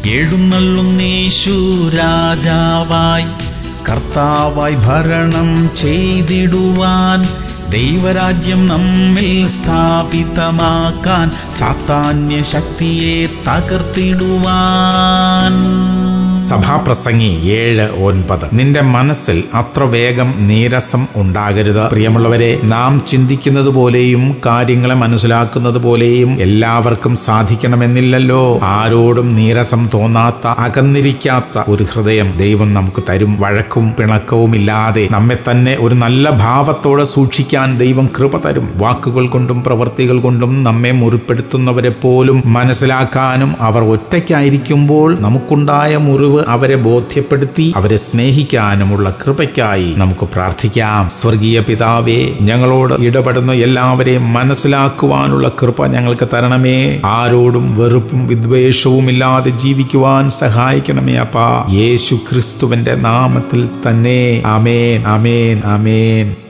എഴുന്നള്ളുന്നേശു രാജാവായി കർത്താവായി ഭരണം ചെയ്തിടുവാൻ ദൈവരാജ്യം നമ്മിൽ സ്ഥാപിതമാക്കാൻ സാത്താന്യ ശക്തിയെ തകർത്തിടുവാൻ സഭാപ്രസംഗി ഏഴ് ഒൻപത് നിന്റെ മനസ്സിൽ അത്ര വേഗം നീരസം ഉണ്ടാകരുത് പ്രിയമുള്ളവരെ നാം ചിന്തിക്കുന്നത് പോലെയും കാര്യങ്ങളെ മനസ്സിലാക്കുന്നത് പോലെയും എല്ലാവർക്കും സാധിക്കണമെന്നില്ലല്ലോ ആരോടും നീരസം തോന്നാത്ത അകന്നിരിക്കാത്ത ഒരു ഹൃദയം ദൈവം നമുക്ക് തരും വഴക്കും പിണക്കവും ഇല്ലാതെ നമ്മെ തന്നെ ഒരു നല്ല ഭാവത്തോടെ സൂക്ഷിക്കാൻ ദൈവം കൃപ തരും വാക്കുകൾ കൊണ്ടും പ്രവൃത്തികൾ കൊണ്ടും നമ്മെ മുറിപ്പെടുത്തുന്നവരെ പോലും മനസ്സിലാക്കാനും അവർ ഒറ്റയ്ക്കായിരിക്കുമ്പോൾ നമുക്കുണ്ടായ മുറിവ് അവരെ ബോധ്യപ്പെടുത്തി അവരെ സ്നേഹിക്കാനുമുള്ള കൃപയ്ക്കായി നമുക്ക് പ്രാർത്ഥിക്കാം സ്വർഗീയ പിതാവേ ഞങ്ങളോട് ഇടപെടുന്ന എല്ലാവരെയും മനസ്സിലാക്കുവാനുള്ള കൃപ ഞങ്ങൾക്ക് തരണമേ ആരോടും വെറുപ്പും വിദ്വേഷവും ഇല്ലാതെ ജീവിക്കുവാൻ സഹായിക്കണമേ അപ്പാ യേശു ക്രിസ്തുവിന്റെ നാമത്തിൽ തന്നെ അമേൻ അമേൻ അമേൻ